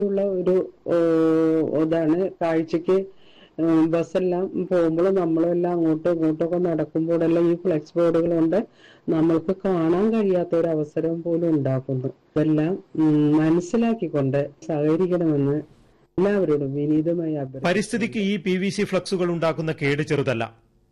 ഉള്ള ഒരു ഓ, ഇതാണ് കാഴ്ചക്ക് ഉം, ബസ്സെല്ലാം പോകുമ്പോൾ നമ്മളെല്ലാം അങ്ങോട്ടും ഇങ്ങോട്ടും ഒക്കെ നടക്കുമ്പോഴെല്ലാം ഈ ഫ്ലെക്സ് ബോർഡുകൾ കൊണ്ട് നമ്മൾക്ക് കാണാൻ കഴിയാത്ത ഒരു അവസരം പോലും ഉണ്ടാക്കുന്നു ഇതെല്ലാം ഉം, മനസ്സിലാക്കിക്കൊണ്ട് സഹകരിക്കണമെന്ന് എല്ലാവരോടും വിനീതമായി അഭ്യർത്ഥിക്കുന്നു പരിസ്ഥിതിക്ക് ഈ പി വി സി ഫ്ലക്സുകൾ ഉണ്ടാക്കുന്ന കേട് ചെറുതല്ല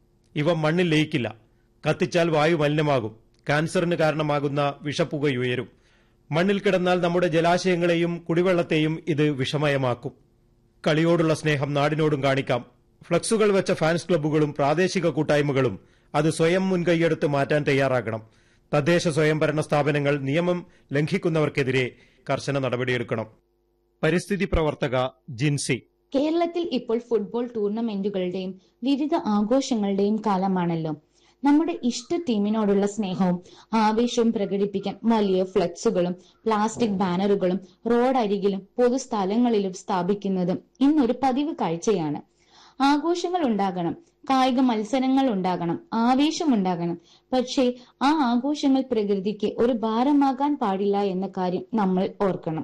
ഇവ മണ്ണിൽ ലയിക്കില്ല കത്തിച്ചാൽ വായു മലിനമാകും ക്യാൻസറിന് കാരണമാകുന്ന വിഷപ്പുകയുയരും മണ്ണിൽ കിടന്നാൽ നമ്മുടെ ജലാശയങ്ങളെയും കുടിവെള്ളത്തെയും ഇത് വിഷമയമാക്കും കളിയോടുള്ള സ്നേഹം നാടിനോടും കാണിക്കാം ഫ്ലക്സുകൾ വെച്ച ഫാൻസ് ക്ലബ്ബുകളും പ്രാദേശിക കൂട്ടായ്മകളും അത് സ്വയം മുൻകൈയെടുത്ത് മാറ്റാൻ തയ്യാറാകണം തദ്ദേശ സ്വയംഭരണ സ്ഥാപനങ്ങൾ നിയമം ലംഘിക്കുന്നവർക്കെതിരെ കർശന നടപടിയെടുക്കണം പരിസ്ഥിതി പ്രവർത്തക ജിൻസി കേരളത്തിൽ ഇപ്പോൾ ഫുട്ബോൾ ടൂർണമെന്റുകളുടെയും വിവിധ ആഘോഷങ്ങളുടെയും കാലമാണല്ലോ നമ്മുടെ ഇഷ്ട ടീമിനോടുള്ള സ്നേഹവും ആവേശവും പ്രകടിപ്പിക്കാൻ വലിയ ഫ്ലെക്സുകളും പ്ലാസ്റ്റിക് ബാനറുകളും റോഡരികിലും പൊതുസ്ഥലങ്ങളിലും സ്ഥാപിക്കുന്നതും ഇന്നൊരു പതിവ് കാഴ്ചയാണ് ആഘോഷങ്ങൾ ഉണ്ടാകണം കായിക മത്സരങ്ങൾ ഉണ്ടാകണം ആവേശം ഉണ്ടാകണം പക്ഷേ ആ ആഘോഷങ്ങൾ പ്രകൃതിക്ക് ഒരു ഭാരമാകാൻ പാടില്ല എന്ന കാര്യം നമ്മൾ ഓർക്കണം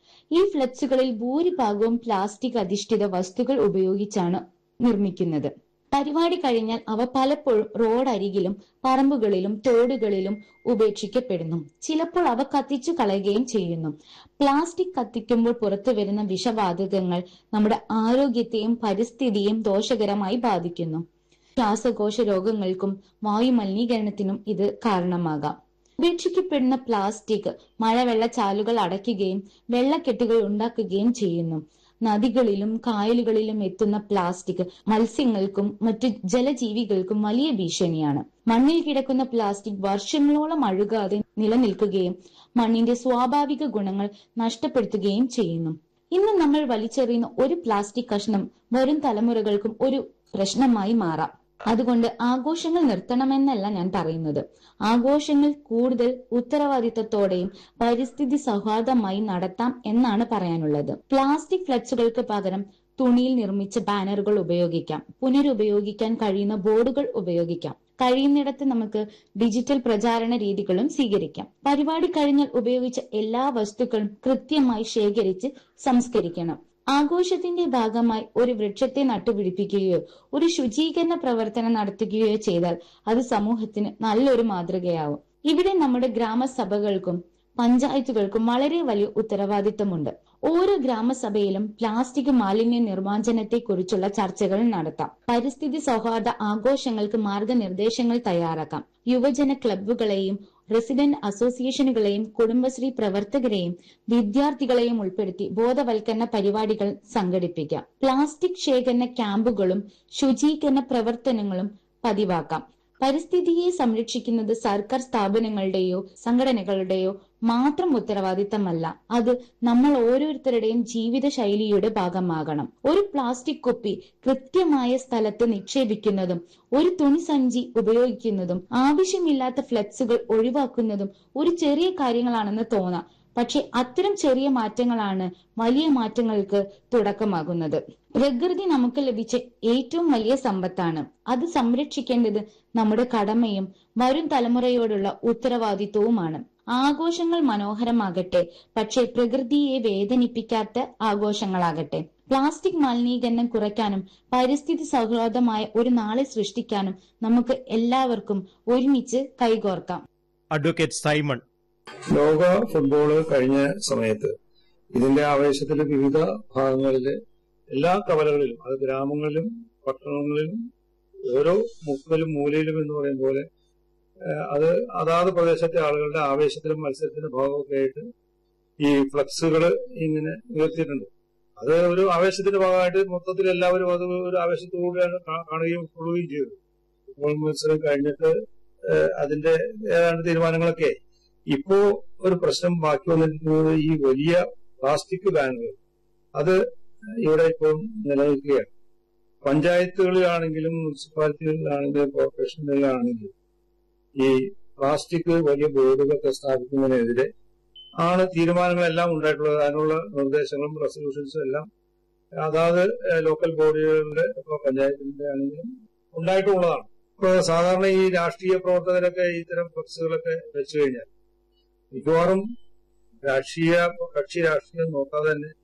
ഈ ഫ്ലെക്സുകളിൽ ഭൂരിഭാഗവും പ്ലാസ്റ്റിക് അധിഷ്ഠിത വസ്തുക്കൾ ഉപയോഗിച്ചാണ് നിർമ്മിക്കുന്നത് പരിപാടി കഴിഞ്ഞാൽ അവ പലപ്പോഴും റോഡരികിലും പറമ്പുകളിലും തോടുകളിലും ഉപേക്ഷിക്കപ്പെടുന്നു ചിലപ്പോൾ അവ കത്തിച്ചു കളയുകയും ചെയ്യുന്നു പ്ലാസ്റ്റിക് കത്തിക്കുമ്പോൾ പുറത്തു വരുന്ന വിഷവാതകങ്ങൾ നമ്മുടെ ആരോഗ്യത്തെയും പരിസ്ഥിതിയെയും ദോഷകരമായി ബാധിക്കുന്നു ശ്വാസകോശ രോഗങ്ങൾക്കും വായു മലിനീകരണത്തിനും ഇത് കാരണമാകാം ഉപേക്ഷിക്കപ്പെടുന്ന പ്ലാസ്റ്റിക് മഴവെള്ളച്ചാലുകൾ അടയ്ക്കുകയും വെള്ളക്കെട്ടുകൾ ഉണ്ടാക്കുകയും ചെയ്യുന്നു നദികളിലും കായലുകളിലും എത്തുന്ന പ്ലാസ്റ്റിക് മത്സ്യങ്ങൾക്കും മറ്റു ജലജീവികൾക്കും വലിയ ഭീഷണിയാണ് മണ്ണിൽ കിടക്കുന്ന പ്ലാസ്റ്റിക് വർഷങ്ങളോളം അഴുകാതെ നിലനിൽക്കുകയും മണ്ണിന്റെ സ്വാഭാവിക ഗുണങ്ങൾ നഷ്ടപ്പെടുത്തുകയും ചെയ്യുന്നു ഇന്ന് നമ്മൾ വലിച്ചെറിയുന്ന ഒരു പ്ലാസ്റ്റിക് കഷ്ണം വരും തലമുറകൾക്കും ഒരു പ്രശ്നമായി മാറാം അതുകൊണ്ട് ആഘോഷങ്ങൾ നിർത്തണമെന്നല്ല ഞാൻ പറയുന്നത് ആഘോഷങ്ങൾ കൂടുതൽ ഉത്തരവാദിത്തത്തോടെയും പരിസ്ഥിതി സൗഹാർദ്ദമായി നടത്താം എന്നാണ് പറയാനുള്ളത് പ്ലാസ്റ്റിക് ഫ്ലക്സുകൾക്ക് പകരം തുണിയിൽ നിർമ്മിച്ച ബാനറുകൾ ഉപയോഗിക്കാം പുനരുപയോഗിക്കാൻ കഴിയുന്ന ബോർഡുകൾ ഉപയോഗിക്കാം കഴിയുന്നിടത്ത് നമുക്ക് ഡിജിറ്റൽ പ്രചാരണ രീതികളും സ്വീകരിക്കാം പരിപാടി കഴിഞ്ഞാൽ ഉപയോഗിച്ച എല്ലാ വസ്തുക്കളും കൃത്യമായി ശേഖരിച്ച് സംസ്കരിക്കണം ആഘോഷത്തിന്റെ ഭാഗമായി ഒരു വൃക്ഷത്തെ നട്ടുപിടിപ്പിക്കുകയോ ഒരു ശുചീകരണ പ്രവർത്തനം നടത്തുകയോ ചെയ്താൽ അത് സമൂഹത്തിന് നല്ലൊരു മാതൃകയാവും ഇവിടെ നമ്മുടെ ഗ്രാമസഭകൾക്കും പഞ്ചായത്തുകൾക്കും വളരെ വലിയ ഉത്തരവാദിത്തമുണ്ട് ഓരോ ഗ്രാമസഭയിലും പ്ലാസ്റ്റിക് മാലിന്യ നിർമ്മാർജ്ജനത്തെ കുറിച്ചുള്ള ചർച്ചകൾ നടത്താം പരിസ്ഥിതി സൗഹാർദ്ദ ആഘോഷങ്ങൾക്ക് മാർഗനിർദ്ദേശങ്ങൾ തയ്യാറാക്കാം യുവജന ക്ലബ്ബുകളെയും റെസിഡന്റ് അസോസിയേഷനുകളെയും കുടുംബശ്രീ പ്രവർത്തകരെയും വിദ്യാർത്ഥികളെയും ഉൾപ്പെടുത്തി ബോധവൽക്കരണ പരിപാടികൾ സംഘടിപ്പിക്കാം പ്ലാസ്റ്റിക് ശേഖരണ ക്യാമ്പുകളും ശുചീകരണ പ്രവർത്തനങ്ങളും പതിവാക്കാം പരിസ്ഥിതിയെ സംരക്ഷിക്കുന്നത് സർക്കാർ സ്ഥാപനങ്ങളുടെയോ സംഘടനകളുടെയോ മാത്രം ഉത്തരവാദിത്തമല്ല അത് നമ്മൾ ഓരോരുത്തരുടെയും ജീവിതശൈലിയുടെ ഭാഗമാകണം ഒരു പ്ലാസ്റ്റിക് കുപ്പി കൃത്യമായ സ്ഥലത്ത് നിക്ഷേപിക്കുന്നതും ഒരു തുണിസഞ്ചി ഉപയോഗിക്കുന്നതും ആവശ്യമില്ലാത്ത ഫ്ലെക്സുകൾ ഒഴിവാക്കുന്നതും ഒരു ചെറിയ കാര്യങ്ങളാണെന്ന് തോന്നാം പക്ഷെ അത്തരം ചെറിയ മാറ്റങ്ങളാണ് വലിയ മാറ്റങ്ങൾക്ക് തുടക്കമാകുന്നത് പ്രകൃതി നമുക്ക് ലഭിച്ച ഏറ്റവും വലിയ സമ്പത്താണ് അത് സംരക്ഷിക്കേണ്ടത് നമ്മുടെ കടമയും വരും തലമുറയോടുള്ള ഉത്തരവാദിത്വവുമാണ് ആഘോഷങ്ങൾ മനോഹരമാകട്ടെ പക്ഷേ പ്രകൃതിയെ വേദനിപ്പിക്കാത്ത ആഘോഷങ്ങളാകട്ടെ പ്ലാസ്റ്റിക് മലിനീകരണം കുറയ്ക്കാനും പരിസ്ഥിതി സൗഹൃദമായ ഒരു നാളെ സൃഷ്ടിക്കാനും നമുക്ക് എല്ലാവർക്കും ഒരുമിച്ച് കൈകോർക്കാം അഡ്വക്കേറ്റ് സൈമൺ ലോക ഫുട്ബോള് കഴിഞ്ഞ സമയത്ത് ഇതിന്റെ ആവേശത്തിൽ വിവിധ ഭാഗങ്ങളില് എല്ലാ കവലകളിലും അത് ഗ്രാമങ്ങളിലും പട്ടണങ്ങളിലും ഓരോ മുക്കിലും മൂലയിലും എന്ന് പറയും പോലെ ഏഹ്, അത് അതാത് പ്രദേശത്തെ ആളുകളുടെ ആവേശത്തിലും മത്സരത്തിന്റെ ഭാഗമൊക്കെ ആയിട്ട് ഈ ഫ്ലക്സുകൾ ഇങ്ങനെ ഉയർത്തിയിട്ടുണ്ട് അത് ഒരു ആവേശത്തിന്റെ ഭാഗമായിട്ട് മൊത്തത്തിൽ എല്ലാവരും അത് ഒരു ആവേശത്തോടെയാണ് കാ- കാണുകയും ഉൾക്കൊള്ളുകയും ചെയ്തത് ഫുട്ബോൾ മത്സരം കഴിഞ്ഞിട്ട് ഏഹ്, അതിന്റെ ഏതാണ്ട് തീരുമാനങ്ങളൊക്കെ ഇപ്പോ ഒരു പ്രശ്നം ബാക്കി വന്നിരിക്കുന്നത് ഈ വലിയ പ്ലാസ്റ്റിക് ബാനുകൾ അത് ഇവിടെ ഇപ്പോൾ നിലനിൽക്കുകയാണ് പഞ്ചായത്തുകളിലാണെങ്കിലും മുനിസിപ്പാലിറ്റികളിലാണെങ്കിലും കോർപ്പറേഷനുകളിലാണെങ്കിലും ഈ പ്ലാസ്റ്റിക് വലിയ ബോർഡുകളൊക്കെ സ്ഥാപിക്കുന്നതിനെതിരെ ആണ് തീരുമാനങ്ങളെല്ലാം ഉണ്ടായിട്ടുള്ളത് അതിനുള്ള നിർദ്ദേശങ്ങളും റെസൊല്യൂഷൻസും എല്ലാം അതാത് ഏഹ്, ലോക്കൽ ബോഡികളുടെ ഇപ്പൊ പഞ്ചായത്തിന്റെ ആണെങ്കിലും ഉണ്ടായിട്ടുള്ളതാണ് ഇപ്പൊ സാധാരണ ഈ രാഷ്ട്രീയ പ്രവർത്തകരൊക്കെ ഇത്തരം ഫ്ലക്സുകളൊക്കെ വെച്ചു കഴിഞ്ഞാൽ മിക്കവാറും രാഷ്ട്രീയ കക്ഷി രാഷ്ട്രീയം നോക്കാതെ തന്നെ